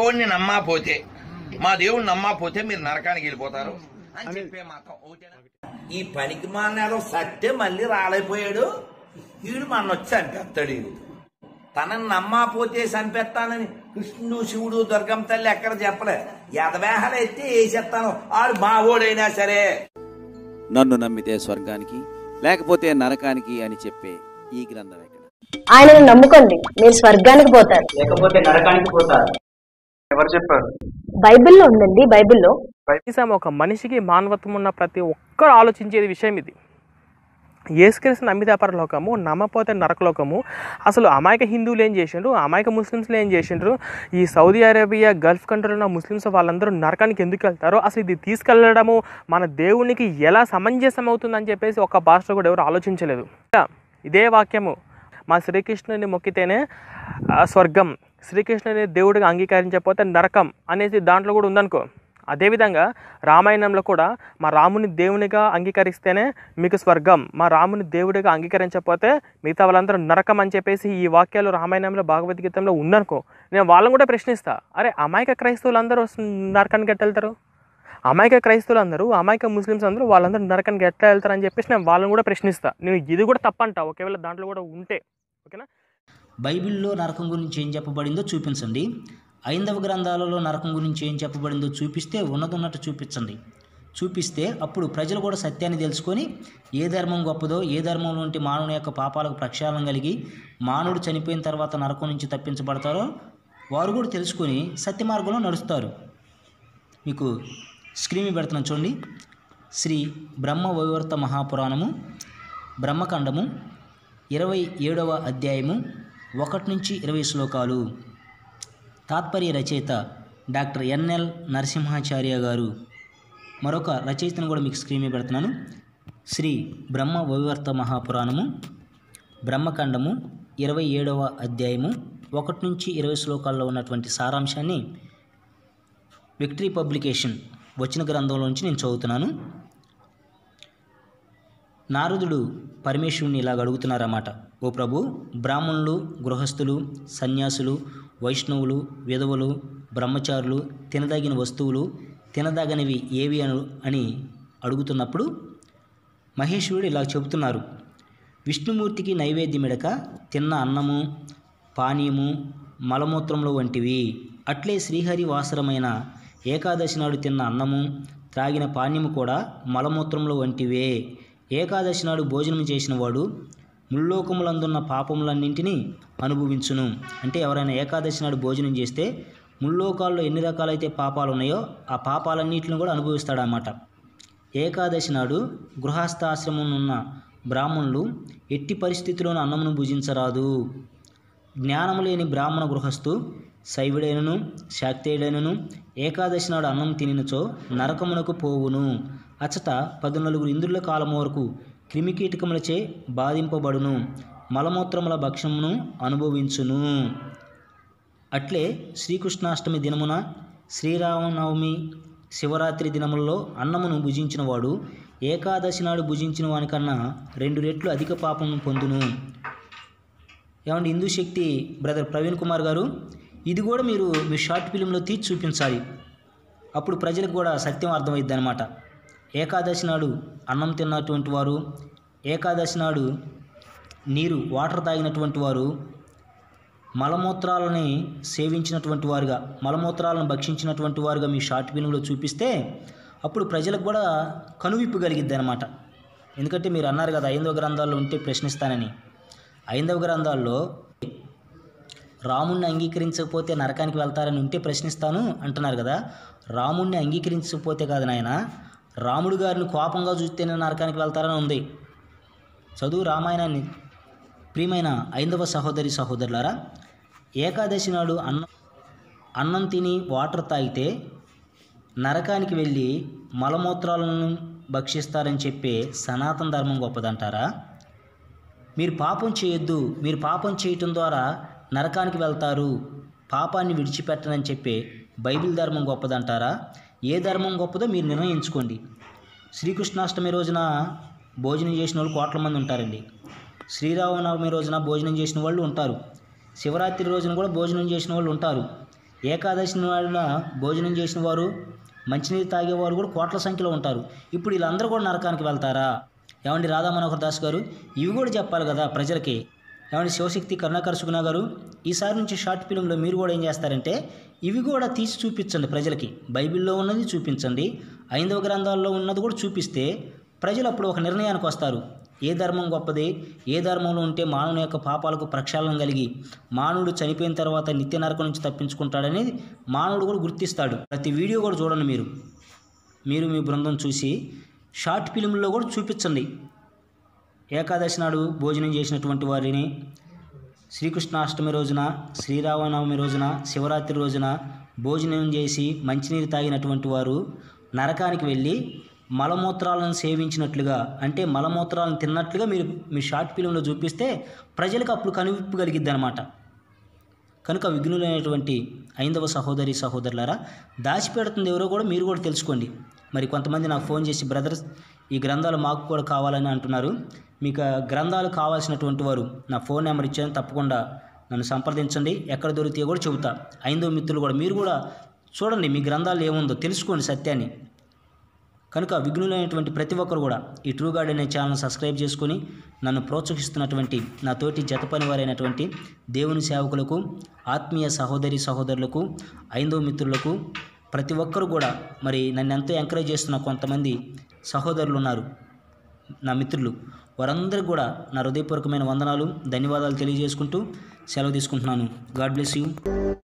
దేవుణ్ణి నమ్మకపోతే మా దేవుణ్ణి నమ్మకపోతే మీరు నరకానికి వెళ్ళిపోతారు అని చెప్పే మతం ఓకేనా? ఈ పనికి మానేదో సత్తే మళ్ళీ రాలేపోయాడు వీడు మన వచ్చి చంపేస్తాడు వీడు తనని నమ్మకపోతే చంపేస్తానని కృష్ణుడు శివుడు దుర్గం తల్లి ఎక్కడ చెప్పలే ఎదవేహలు అయితే వేసేస్తాను ఆడు మావోడైనా సరే నన్ను నమ్మితే స్వర్గానికి లేకపోతే నరకానికి అని చెప్పే ఈ గ్రంథం ఎక్కడ ఆయనను నమ్ముకోండి మీరు స్వర్గానికి పోతారు లేకపోతే నరకానికి పోతారు ఎవరు చెప్పారు బైబిల్లో ఉందండి బైబిల్లో కనీసం ఒక మనిషికి మానవత్వం ఉన్న ప్రతి ఒక్కరు ఆలోచించేది విషయం ఇది ఏసుక్రీస్తు నమ్మితే పరలోకము నమ్మపోతే నరకలోకము అసలు అమాయక హిందువులు ఏం చేసిండ్రు అమాయక ముస్లిమ్స్లు ఏం చేసిండ్రు ఈ సౌదీ అరేబియా గల్ఫ్ కంట్రీలో ఉన్న ముస్లిమ్స్ వాళ్ళందరూ నరకానికి ఎందుకు వెళ్తారో అసలు ఇది తీసుకెళ్లడము మన దేవునికి ఎలా సమంజసం అవుతుందని చెప్పేసి ఒక భాషలో కూడా ఎవరు ఆలోచించలేదు ఇదే వాక్యము మా శ్రీకృష్ణుని మొక్కితేనే ఆ, స్వర్గం శ్రీకృష్ణుని దేవుడిగా అంగీకరించకపోతే నరకం అనేది దాంట్లో కూడా ఉందనుకో అదేవిధంగా రామాయణంలో కూడా మా రాముని దేవునిగా అంగీకరిస్తేనే మీకు స్వర్గం మా రాముని దేవుడిగా అంగీకరించకపోతే మిగతా వాళ్ళందరూ నరకం అని చెప్పేసి ఈ వాక్యాలు రామాయణంలో భగవద్గీతంలో ఉందనుకో నేను వాళ్ళని కూడా ప్రశ్నిస్తా అరే అమాయక క్రైస్తవులు స్- నరకానికి ఎట్లా వెళ్తారు అమాయక క్రైస్తవులు అందరూ అమాయక ముస్లిమ్స్ అందరూ వాళ్ళందరూ నరకానికి ఎట్లా వెళ్తారు అని చెప్పేసి నేను వాళ్ళని కూడా ప్రశ్నిస్తా నేను ఇది కూడా తప్పంటా ఒకవేళ దాంట్లో కూడా ఉంటే ఓకేనా బైబిల్లో నరకం గురించి ఏం చెప్పబడిందో చూపించండి ఐందవ గ్రంథాలలో నరకం గురించి ఏం చెప్పబడిందో చూపిస్తే ఉన్నదున్నట్టు చూపించండి చూపిస్తే అప్పుడు ప్రజలు కూడా సత్యాన్ని తెలుసుకొని ఏ ధర్మం గొప్పదో ఏ ధర్మంలో ఉంటే మానవుని యొక్క పాపాలకు ప్రక్షాళన కలిగి మానవుడు చనిపోయిన తర్వాత నరకం నుంచి తప్పించబడతారో వారు కూడా తెలుసుకొని సత్య మార్గంలో నడుస్తారు మీకు స్క్రీన్ మీద పెడుతున్నాను చూడండి శ్రీ బ్రహ్మ వైవర్త మహాపురాణము బ్రహ్మఖండము ఇరవై ఏడవ అధ్యాయము ఒకటి నుంచి ఇరవై శ్లోకాలు తాత్పర్య రచయిత డాక్టర్ ఎన్ఎల్ నరసింహాచార్య గారు మరొక రచయితను కూడా మీకు స్క్రీన్ మీద పెడుతున్నాను శ్రీ బ్రహ్మ వైవర్త మహాపురాణము బ్రహ్మఖండము ఇరవై ఏడవ అధ్యాయము ఒకటి నుంచి ఇరవై శ్లోకాల్లో ఉన్నటువంటి సారాంశాన్ని విక్టరీ పబ్లికేషన్ వచ్చిన గ్రంథంలోంచి నేను చదువుతున్నాను నారదుడు పరమేశ్వరుని ఇలాగ అడుగుతున్నారన్నమాట ఓ ప్రభు బ్రాహ్మణులు గృహస్థులు సన్యాసులు వైష్ణవులు విధవులు బ్రహ్మచారులు తినదగిన వస్తువులు తినదగనివి ఏవి అను అని అడుగుతున్నప్పుడు మహేశ్వరుడు ఇలా చెబుతున్నారు విష్ణుమూర్తికి నైవేద్యమిడక తిన్న అన్నము పానీయము మలమూత్రములు వంటివి అట్లే శ్రీహరి వాసరమైన ఏకాదశి నాడు తిన్న అన్నము త్రాగిన పానీయము కూడా మలమూత్రములు వంటివే ఏకాదశి నాడు భోజనం చేసిన వాడు ముల్లోకములందున్న పాపములన్నింటినీ అనుభవించును అంటే ఎవరైనా ఏకాదశి నాడు భోజనం చేస్తే ముల్లోకాల్లో ఎన్ని రకాలైతే పాపాలు ఉన్నాయో ఆ పాపాలన్నింటిని కూడా అనుభవిస్తాడన్నమాట ఏకాదశి నాడు గృహస్థాశ్రమం ఉన్న బ్రాహ్మణులు ఎట్టి పరిస్థితిలోనూ అన్నమును భుజించరాదు జ్ఞానము లేని బ్రాహ్మణ గృహస్థు శైవుడైనను శాక్తేయుడైనను ఏకాదశి నాడు అన్నం తినినచో నరకమునకు పోవును అచట పది నలుగురు ఇంద్రుల కాలం వరకు క్రిమికీటకములచే బాధింపబడును మలమూత్రముల భక్షమును అనుభవించును అట్లే శ్రీకృష్ణాష్టమి దినమున శ్రీరామనవమి శివరాత్రి దినములలో అన్నమును భుజించిన వాడు ఏకాదశి నాడు భుజించిన వానికన్నా రెండు రెట్లు అధిక పాపం పొందును ఏమండి హిందూ శక్తి బ్రదర్ ప్రవీణ్ కుమార్ గారు ఇది కూడా మీరు మీ షార్ట్ ఫిలింలో తీర్చి చూపించాలి అప్పుడు ప్రజలకు కూడా సత్యం అర్థమైద్ది అనమాట ఏకాదశి నాడు అన్నం తిన్నటువంటి వారు ఏకాదశి నాడు నీరు వాటర్ తాగినటువంటి వారు మలమూత్రాలని సేవించినటువంటి వారుగా మలమూత్రాలను భక్షించినటువంటి వారుగా మీ షార్ట్ ఫిల్మ్లో చూపిస్తే అప్పుడు ప్రజలకు కూడా కనువిప్పు కలిగిద్ది అనమాట ఎందుకంటే మీరు అన్నారు కదా ఐదవ గ్రంథాల్లో ఉంటే ప్రశ్నిస్తానని ఐదవ గ్రంథాల్లో రాముణ్ణి అంగీకరించకపోతే నరకానికి వెళ్తారని ఉంటే ప్రశ్నిస్తాను అంటున్నారు కదా రాముణ్ణి అంగీకరించకపోతే కాదు నాయన రాముడు గారిని కోపంగా చూస్తేనే నరకానికి వెళ్తారని ఉంది చదువు రామాయణాన్ని ప్రియమైన ఐదవ సహోదరి సహోదరులారా ఏకాదశి నాడు అన్నం అన్నం తిని వాటర్ తాగితే నరకానికి వెళ్ళి మలమూత్రాలను భక్షిస్తారని చెప్పే సనాతన ధర్మం గొప్పదంటారా మీరు పాపం చేయొద్దు మీరు పాపం చేయటం ద్వారా నరకానికి వెళ్తారు పాపాన్ని విడిచిపెట్టనని చెప్పే బైబిల్ ధర్మం గొప్పదంటారా ఏ ధర్మం గొప్పదో మీరు నిర్ణయించుకోండి శ్రీకృష్ణాష్టమి రోజున భోజనం చేసిన వాళ్ళు కోట్ల మంది ఉంటారండి శ్రీరామనవమి రోజున భోజనం చేసిన వాళ్ళు ఉంటారు శివరాత్రి రోజున కూడా భోజనం చేసిన వాళ్ళు ఉంటారు ఏకాదశి నాడున భోజనం చేసిన వారు మంచినీరు తాగేవారు కూడా కోట్ల సంఖ్యలో ఉంటారు ఇప్పుడు వీళ్ళందరూ కూడా నరకానికి వెళ్తారా ఏమండి రాధా మనోహర్ దాస్ గారు ఇవి కూడా చెప్పాలి కదా ప్రజలకి ఏమండి శివశక్తి కరుణాకర్ సుగుణ గారు ఈసారి నుంచి షార్ట్ ఫిలింలో మీరు కూడా ఏం చేస్తారంటే ఇవి కూడా తీసి చూపించండి ప్రజలకి బైబిల్లో ఉన్నది చూపించండి ఐదవ గ్రంథాల్లో ఉన్నది కూడా చూపిస్తే ప్రజలు అప్పుడు ఒక నిర్ణయానికి వస్తారు ఏ ధర్మం గొప్పది ఏ ధర్మంలో ఉంటే మానవుని యొక్క పాపాలకు ప్రక్షాళన కలిగి మానవుడు చనిపోయిన తర్వాత నిత్య నరకం నుంచి తప్పించుకుంటాడనేది మానవుడు కూడా గుర్తిస్తాడు ప్రతి వీడియో కూడా చూడండి మీరు మీరు మీ బృందం చూసి షార్ట్ ఫిలింలో కూడా చూపించండి ఏకాదశి నాడు భోజనం చేసినటువంటి వారిని శ్రీకృష్ణాష్టమి రోజున శ్రీరామనవమి రోజున శివరాత్రి రోజున భోజనం చేసి మంచినీరు తాగినటువంటి వారు నరకానికి వెళ్ళి మలమూత్రాలను సేవించినట్లుగా అంటే మలమూత్రాలను తిన్నట్లుగా మీరు మీ షార్ట్ ఫిలింలో చూపిస్తే ప్రజలకు అప్పుడు కనువిప్పు కలిగిద్ది అనమాట కనుక విఘ్నులైనటువంటి ఐందవ సహోదరి సహోదరులారా దాచిపెడుతుంది ఎవరో కూడా మీరు కూడా తెలుసుకోండి మరి కొంతమంది నాకు ఫోన్ చేసి బ్రదర్స్ ఈ గ్రంథాలు మాకు కూడా కావాలని అంటున్నారు మీకు ఆ గ్రంథాలు కావాల్సినటువంటి వారు నా ఫోన్ నెంబర్ ఇచ్చాను తప్పకుండా నన్ను సంప్రదించండి ఎక్కడ దొరికితే కూడా చెబుతా ఐందవ మిత్రులు కూడా మీరు కూడా చూడండి మీ గ్రంథాలు ఏముందో తెలుసుకోండి సత్యాన్ని కనుక విఘ్నులైనటువంటి ప్రతి ఒక్కరు కూడా ఈ ట్రూ గార్డ్ అనే ఛానల్ సబ్స్క్రైబ్ చేసుకొని నన్ను ప్రోత్సహిస్తున్నటువంటి నా తోటి జత పనివారైనటువంటి దేవుని సేవకులకు ఆత్మీయ సహోదరి సహోదరులకు ఐందవ మిత్రులకు ప్రతి ఒక్కరు కూడా మరి నన్ను ఎంతో ఎంకరేజ్ చేస్తున్న కొంతమంది సహోదరులు ఉన్నారు నా మిత్రులు వారందరికీ కూడా నా హృదయపూర్వకమైన వందనాలు ధన్యవాదాలు తెలియజేసుకుంటూ సెలవు తీసుకుంటున్నాను గాడ్ బ్లెస్ యూ